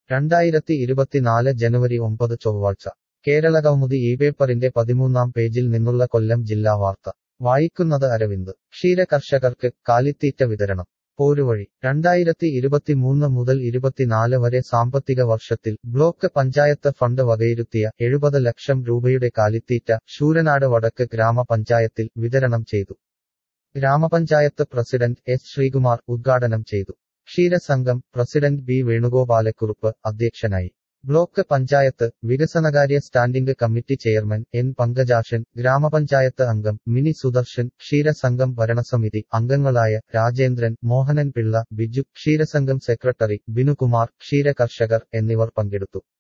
രണ്ടായിരത്തി ഇരുപത്തിനാല് ജനുവരി ഒമ്പത് ചൊവ്വാഴ്ച കേരളകൗമുദി ഈ പേപ്പറിന്റെ പതിമൂന്നാം പേജിൽ നിന്നുള്ള കൊല്ലം ജില്ലാ വാർത്ത വായിക്കുന്നത് അരവിന്ദ് ക്ഷീര കർഷകർക്ക് കാലിത്തീറ്റ വിതരണം പോരുവഴി രണ്ടായിരത്തി ഇരുപത്തിമൂന്ന് മുതൽ ഇരുപത്തിനാല് വരെ സാമ്പത്തിക വർഷത്തിൽ ബ്ലോക്ക് പഞ്ചായത്ത് ഫണ്ട് വകയിരുത്തിയ എഴുപത് ലക്ഷം രൂപയുടെ കാലിത്തീറ്റ ശൂരനാട് വടക്ക് ഗ്രാമപഞ്ചായത്തിൽ വിതരണം ചെയ്തു ഗ്രാമപഞ്ചായത്ത് പ്രസിഡന്റ് എസ് ശ്രീകുമാർ ഉദ്ഘാടനം ചെയ്തു ക്ഷീരസംഘം പ്രസിഡന്റ് ബി വേണുഗോപാലക്കുറുപ്പ് അധ്യക്ഷനായി ബ്ലോക്ക് പഞ്ചായത്ത് വികസനകാര്യ standing committee chairman N Pankajakshan ഗ്രാമപഞ്ചായത്ത് അംഗം മിനി സുദർശൻ ക്ഷീരസംഘം ഭരണസമിതി അംഗങ്ങളായ രാജേന്ദ്രൻ മോഹനൻ പിള്ള ബിജു ക്ഷീരസംഘം സെക്രട്ടറി ബിനുകുമാർ ക്ഷീര കർഷകർ എന്നിവർ പങ്കെടുത്തു